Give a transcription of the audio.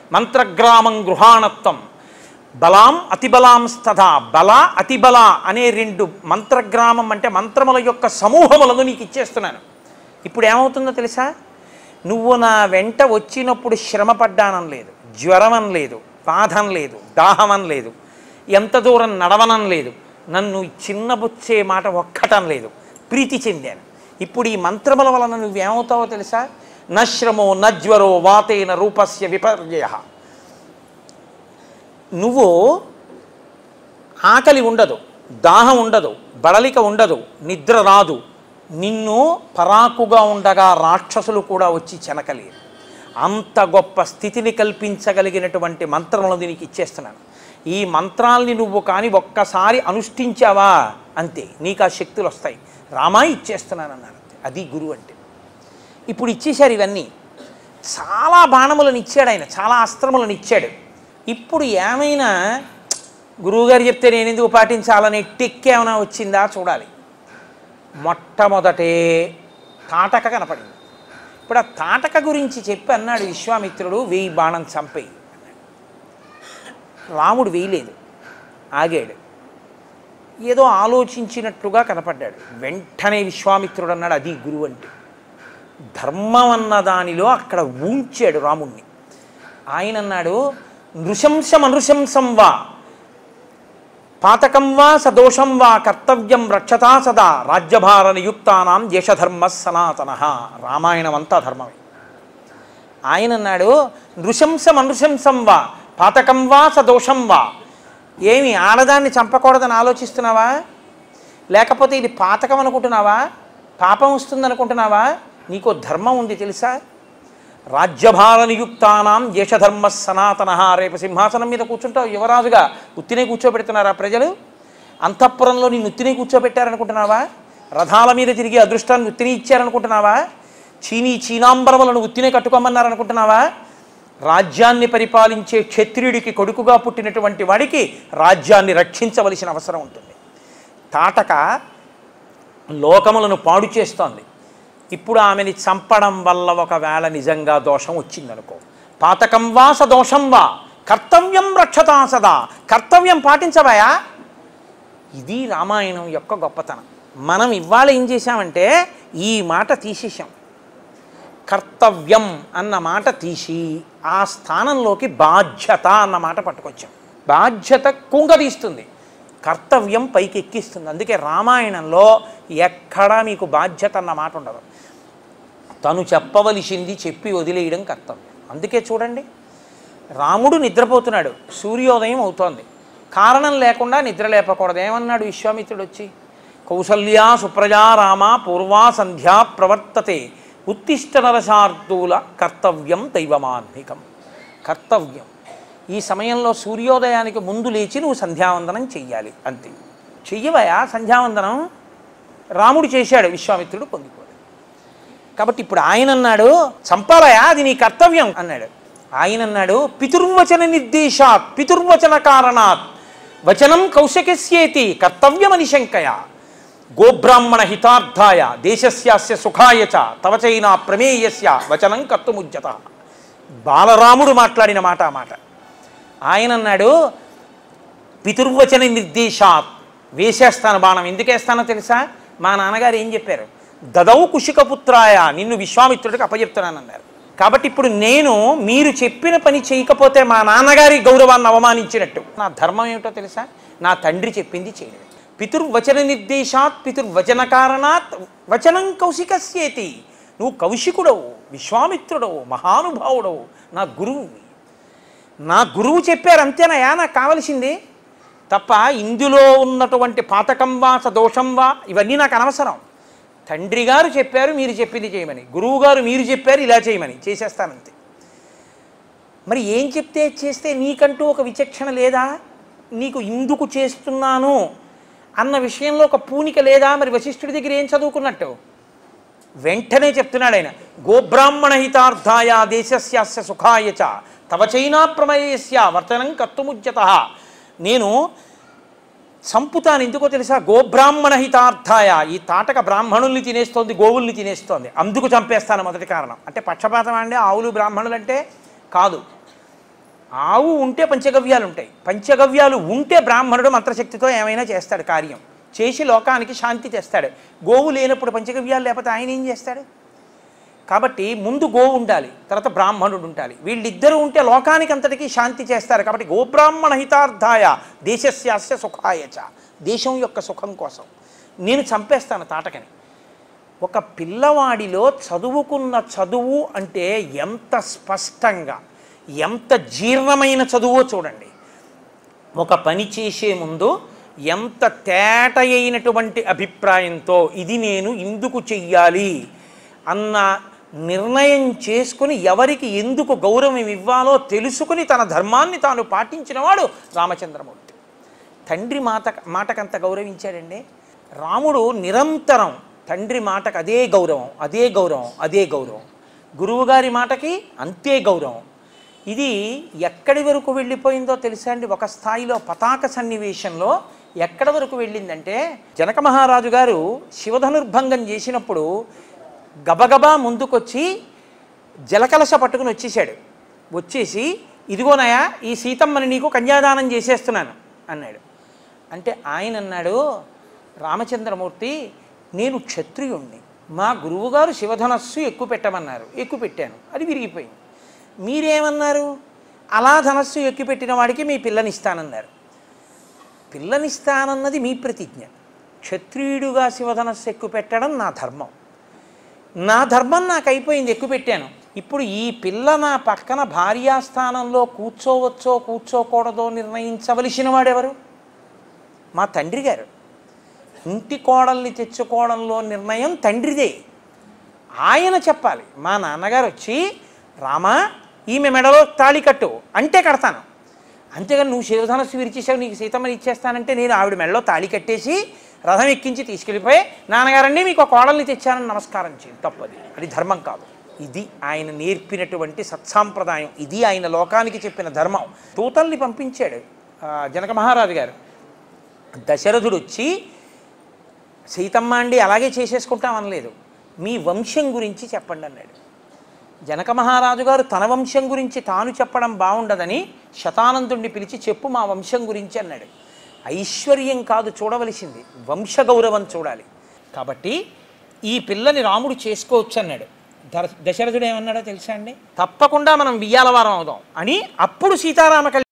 మంత్రగ్రామం గృహాణత్వం బలాం అతిబలాం స్తథా బల అతిబల అనే రెండు మంత్రగ్రామం అంటే మంత్రముల యొక్క సమూహములను నీకు ఇచ్చేస్తున్నాను ఇప్పుడు ఏమవుతుందో తెలుసా నువ్వు నా వెంట వచ్చినప్పుడు శ్రమ పడ్డానం లేదు జ్వరమం లేదు బాధం లేదు దాహమం లేదు ఎంత దూరం నడవనం లేదు నన్ను చిన్నబుచ్చే మాట ఒక్కటం లేదు ప్రీతి చెందాను ఇప్పుడు ఈ మంత్రముల వలన నువ్వేమవుతావో తెలుసా నశ్రమో నజ్వరో వాతేన రూపస్య విపర్యయ నువ్వు ఆకలి ఉండదు దాహం ఉండదు బడలిక ఉండదు నిద్ర రాదు నిన్ను పరాకుగా ఉండగా రాక్షసులు కూడా వచ్చి చెనకలేరు అంత గొప్ప స్థితిని కల్పించగలిగినటువంటి మంత్రములను నీకు ఇచ్చేస్తున్నాను ఈ మంత్రాల్ని నువ్వు కానీ ఒక్కసారి అనుష్ఠించావా అంతే నీకు ఆ శక్తులు వస్తాయి రామా ఇచ్చేస్తున్నాను అన్నాడు అంతే. అది గురువు అంటే ఇప్పుడు ఇచ్చేశారు ఇవన్నీ చాలా బాణములను ఇచ్చాడు ఆయన చాలా అస్త్రములను ఇచ్చాడు ఇప్పుడు ఏమైనా గురువుగారు చెప్తే నేను ఎందుకు పాటించాలనే టిక్ ఏమైనా వచ్చిందా చూడాలి మొట్టమొదటే తాటక కనపడింది ఇప్పుడు ఆ తాటక గురించి చెప్పి అన్నాడు విశ్వామిత్రుడు వెయ్యి బాణం చంపేయి రాముడు వేయలేదు ఆగాడు ఏదో ఆలోచించినట్లుగా కనపడ్డాడు వెంటనే విశ్వామిత్రుడు అన్నాడు అది గురువు అంటే ధర్మం అన్న దానిలో అక్కడ ఊంచాడు రాముణ్ణి ఆయన అన్నాడు నృశంసం అనృశంసం వా పాతకం వా సదోషం వా కర్తవ్యం రక్షతా సదా రాజ్యభార నియుక్తానాం యశధర్మ సనాతన రామాయణం అంతా ధర్మమే ఆయన అన్నాడు నృశంసం అనృశంసం వా పాతకం వా సదోషం వా ఏమి ఆడదాన్ని చంపకూడదని ఆలోచిస్తున్నావా లేకపోతే ఇది పాతకం అనుకుంటున్నావా పాపం వస్తుంది అనుకుంటున్నావా నీకో ధర్మం ఉంది తెలుసా రాజ్యభార నియుక్తానాం యశధర్మ సనాతన రేపు సింహాసనం మీద కూర్చుంటావు యువరాజుగా ఉత్తినే కూర్చోబెడుతున్నారా ప్రజలు అంతఃపురంలో నిన్ను ఉత్తినే కూర్చోబెట్టారనుకుంటున్నావా రథాల మీద తిరిగి అదృష్టాన్ని ఉత్తిని ఇచ్చారనుకుంటున్నావా చీనీ చీనాంబరములను ఉత్తినే కట్టుకోమన్నారనుకుంటున్నావా రాజ్యాన్ని పరిపాలించే క్షత్రియుడికి కొడుకుగా పుట్టినటువంటి వాడికి రాజ్యాన్ని రక్షించవలసిన అవసరం ఉంటుంది తాటక లోకములను పాడు చేస్తోంది ఇప్పుడు ఆమెని చంపడం వల్ల ఒకవేళ నిజంగా దోషం వచ్చిందనుకో పాతకం వా సదోషం వా కర్తవ్యం రక్షతా సదా కర్తవ్యం పాటించవయా ఇది రామాయణం యొక్క గొప్పతనం మనం ఇవాళ ఏం చేశామంటే ఈ మాట తీసేసాం కర్తవ్యం అన్న మాట తీసి ఆ స్థానంలోకి బాధ్యత అన్న మాట పట్టుకొచ్చాం బాధ్యత కుంగదీస్తుంది కర్తవ్యం పైకి ఎక్కిస్తుంది అందుకే రామాయణంలో ఎక్కడా మీకు బాధ్యత అన్న మాట ఉండదు తను చెప్పవలసింది చెప్పి వదిలేయడం కర్తవ్యం అందుకే చూడండి రాముడు నిద్రపోతున్నాడు సూర్యోదయం అవుతోంది కారణం లేకుండా నిద్ర లేపకూడదు ఏమన్నాడు విశ్వామిత్రుడు వచ్చి కౌసల్యా సుప్రజా రామ పూర్వా సంధ్యా ప్రవర్తతే ఉత్తిష్ట నరశార్దూల కర్తవ్యం దైవమాన్నికం కర్తవ్యం ఈ సమయంలో సూర్యోదయానికి ముందు లేచి నువ్వు సంధ్యావందనం చెయ్యాలి అంతే చెయ్యవయా సంధ్యావందనం రాముడు చేశాడు విశ్వామిత్రుడు పొందిపోయాడు కాబట్టి ఇప్పుడు ఆయన అన్నాడు చంపాలయా అది నీ కర్తవ్యం అన్నాడు ఆయన అన్నాడు పితుర్వచన నిర్దేశాత్ పితుర్వచన కారణాత్ వచనం కౌశకస్యేతి కర్తవ్యమని శంకయ గోబ్రాహ్మణ హితార్థాయ దేశస్యాస్య సుఖాయ చ తవ చైనా ప్రమేయస్య వచనం కర్తుముజ్యత బాలరాముడు మాట్లాడిన మాట ఆ మాట ఆయన అన్నాడు పితుర్వచన నిర్దేశాత్ వేసేస్తాను బాణం ఎందుకేస్తానో తెలుసా మా నాన్నగారు ఏం చెప్పారు దదౌ కుశికపుత్రాయ నిన్ను విశ్వామిత్రుడికి అప్పచెప్తున్నానన్నారు కాబట్టి ఇప్పుడు నేను మీరు చెప్పిన పని చేయకపోతే మా నాన్నగారి గౌరవాన్ని అవమానించినట్టు నా ధర్మం ఏమిటో తెలుసా నా తండ్రి చెప్పింది చేయడమే పితుర్వచన నిర్దేశాత్ పితుర్వచన కారణాత్ వచనం కౌశికస్యేతి నువ్వు కౌశికుడవు విశ్వామిత్రుడవు మహానుభావుడవు నా గురువు నా గురువు చెప్పారు అంతేనయా నాకు కావలసింది తప్ప ఇందులో ఉన్నటువంటి పాతకం వా సదోషం వా ఇవన్నీ నాకు అనవసరం తండ్రి గారు చెప్పారు మీరు చెప్పింది చేయమని గురువు గారు మీరు చెప్పారు ఇలా చేయమని చేసేస్తానంతే మరి ఏం చెప్తే చేస్తే నీకంటూ ఒక విచక్షణ లేదా నీకు ఇందుకు చేస్తున్నాను అన్న విషయంలో ఒక పూనిక లేదా మరి వశిష్ఠుడి దగ్గర ఏం చదువుకున్నట్టు వెంటనే చెప్తున్నాడు ఆయన గోబ్రాహ్మణ హితార్థాయ దేశస్యాస్య సుఖాయ చ తవ చైనా ప్రమేయస్య వర్తనం కర్తుముజ్యత నేను చంపుతాను ఎందుకో తెలుసా గోబ్రాహ్మణ హితార్థాయ ఈ తాటక బ్రాహ్మణుల్ని తినేస్తోంది గోవుల్ని తినేస్తోంది అందుకు చంపేస్తాను మొదటి కారణం అంటే పక్షపాతం అండి ఆవులు బ్రాహ్మణులు అంటే కాదు ఆవు ఉంటే పంచగవ్యాలు ఉంటాయి పంచగవ్యాలు ఉంటే బ్రాహ్మణుడు మంత్రశక్తితో ఏమైనా చేస్తాడు కార్యం చేసి లోకానికి శాంతి తెస్తాడు గోవు లేనప్పుడు పంచగవ్యాలు లేకపోతే ఆయన ఏం చేస్తాడు కాబట్టి ముందు గోవు ఉండాలి తర్వాత బ్రాహ్మణుడు ఉండాలి వీళ్ళిద్దరూ ఉంటే లోకానికి అంతటికీ శాంతి చేస్తారు కాబట్టి గోబ్రాహ్మణ హితార్థాయ దేశస్యాస్య సుఖాయ చ దేశం యొక్క సుఖం కోసం నేను చంపేస్తాను తాటకని ఒక పిల్లవాడిలో చదువుకున్న చదువు అంటే ఎంత స్పష్టంగా ఎంత జీర్ణమైన చదువో చూడండి ఒక పని చేసే ముందు ఎంత తేట అయినటువంటి అభిప్రాయంతో ఇది నేను ఎందుకు చెయ్యాలి అన్న నిర్ణయం చేసుకుని ఎవరికి ఎందుకు గౌరవం ఇవ్వాలో తెలుసుకుని తన ధర్మాన్ని తాను పాటించినవాడు రామచంద్రమూర్తి తండ్రి మాట మాటకంత గౌరవించాడండి రాముడు నిరంతరం తండ్రి మాటకు అదే గౌరవం అదే గౌరవం అదే గౌరవం గురువుగారి మాటకి అంతే గౌరవం ఇది ఎక్కడి వరకు వెళ్ళిపోయిందో తెలుసా అండి ఒక స్థాయిలో పతాక సన్నివేశంలో ఎక్కడి వరకు వెళ్ళిందంటే జనక మహారాజు గారు శివధనుర్భంగం చేసినప్పుడు గబగబా ముందుకొచ్చి జలకలశ పట్టుకుని వచ్చేసాడు వచ్చేసి ఇదిగోనయా ఈ సీతమ్మని నీకు కన్యాదానం చేసేస్తున్నాను అన్నాడు అంటే ఆయన అన్నాడు రామచంద్రమూర్తి నేను క్షత్రియుణ్ణి మా గురువుగారు శివధనస్సు ఎక్కువ పెట్టమన్నారు ఎక్కువ పెట్టాను అది విరిగిపోయింది మీరేమన్నారు అలా ధనస్సు ఎక్కువ పెట్టిన వాడికి మీ పిల్లనిస్తానన్నారు పిల్లనిస్తానన్నది మీ ప్రతిజ్ఞ క్షత్రియుడుగా శివధనస్సు ఎక్కువ పెట్టడం నా ధర్మం నా ధర్మం నాకు అయిపోయింది ఎక్కువ పెట్టాను ఇప్పుడు ఈ పిల్ల నా పక్కన భార్యాస్థానంలో కూర్చోవచ్చో కూర్చోకూడదో నిర్ణయించవలసిన వాడెవరు మా తండ్రి గారు ఇంటి కోడల్ని తెచ్చుకోవడంలో నిర్ణయం తండ్రిదే ఆయన చెప్పాలి మా నాన్నగారు వచ్చి రామా ఈమె మెడలో తాళి కట్టు అంటే కడతాను అంతేగాని నువ్వు శివధనస్సు విరిచేసావు నీకు సీతమ్మని ఇచ్చేస్తానంటే నేను ఆవిడ మెడలో తాళి కట్టేసి రథం ఎక్కించి తీసుకెళ్ళిపోయి నాన్నగారండి మీకు ఒక కోడల్ని తెచ్చానని నమస్కారం చేయి తప్పది అది ధర్మం కాదు ఇది ఆయన నేర్పినటువంటి సత్సాంప్రదాయం ఇది ఆయన లోకానికి చెప్పిన ధర్మం తూతల్ని పంపించాడు ఆ, జనక మహారాజు గారు దశరథుడు వచ్చి సీతమ్మ అండి అలాగే చేసేసుకుంటాం అనలేదు మీ వంశం గురించి చెప్పండి అన్నాడు జనక మహారాజు గారు తన వంశం గురించి తాను చెప్పడం బాగుండదని శతానందుణ్ణి పిలిచి చెప్పు మా వంశం గురించి అన్నాడు ఐశ్వర్యం కాదు చూడవలసింది వంశగౌరవం చూడాలి కాబట్టి ఈ పిల్లని రాముడు చేసుకోవచ్చు అన్నాడు దశరథుడు ఏమన్నాడో తెలుసా అండి తప్పకుండా మనం వియ్యాలవారం అవుదాం అని అప్పుడు సీతారామ కళ్యాణం